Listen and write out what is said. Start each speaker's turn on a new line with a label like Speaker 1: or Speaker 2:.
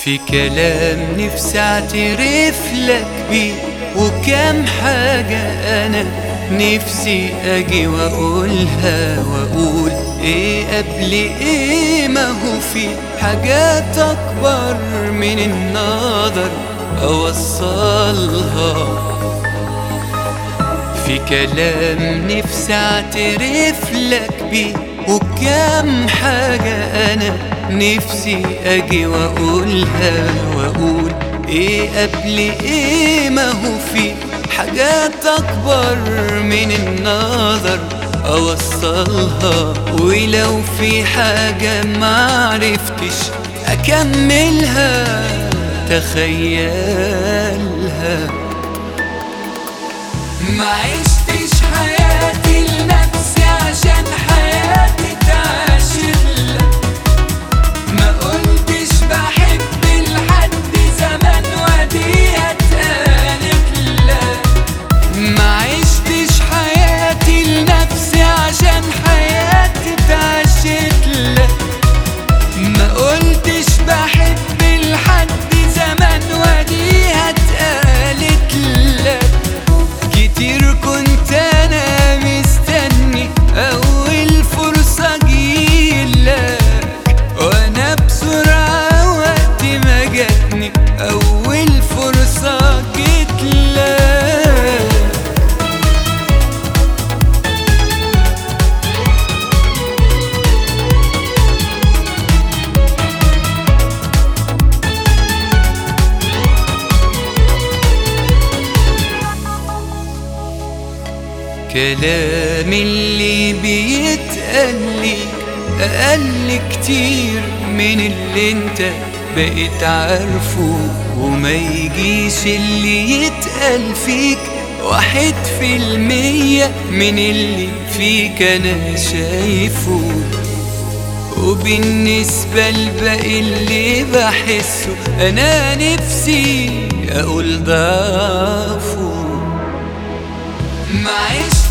Speaker 1: في كلام نفسي اعترف لك بيه وكام حاجة انا نفسي اجي واقولها واقول ايه قبل ايه ما هو في حاجات اكبر من النظر اوصلها في كلام نفسي اعترف لك بيه وكام حاجة انا نفسي اجي واقولها واقول ايه قبل ايه ما هو في حاجات اكبر من النظر اوصلها ولو في حاجة معرفتش اكملها تخيلها ما عشتش حياتي لنفسي عشان حياتي تعاشرلك ما قلتش بحب لحد زمان وديها اتقالت لك ما عشتش حياتي لنفسي عشان حياتي تعاشت لك ما قلتش بحب لحد زمان وديها اتقالت لك كتير كنت انا مستني اول فرصة جيلك وانا بسرعة وقت ما جاتني اول فرصة جيت لك كلام اللي بيتقال ليك أقل كتير من اللي انت بقيت عارفه وما يجيش اللي يتقال فيك واحد في المية من اللي فيك أنا شايفه وبالنسبة لباقي اللي بحسه أنا نفسي أقول ضعفه ما عشت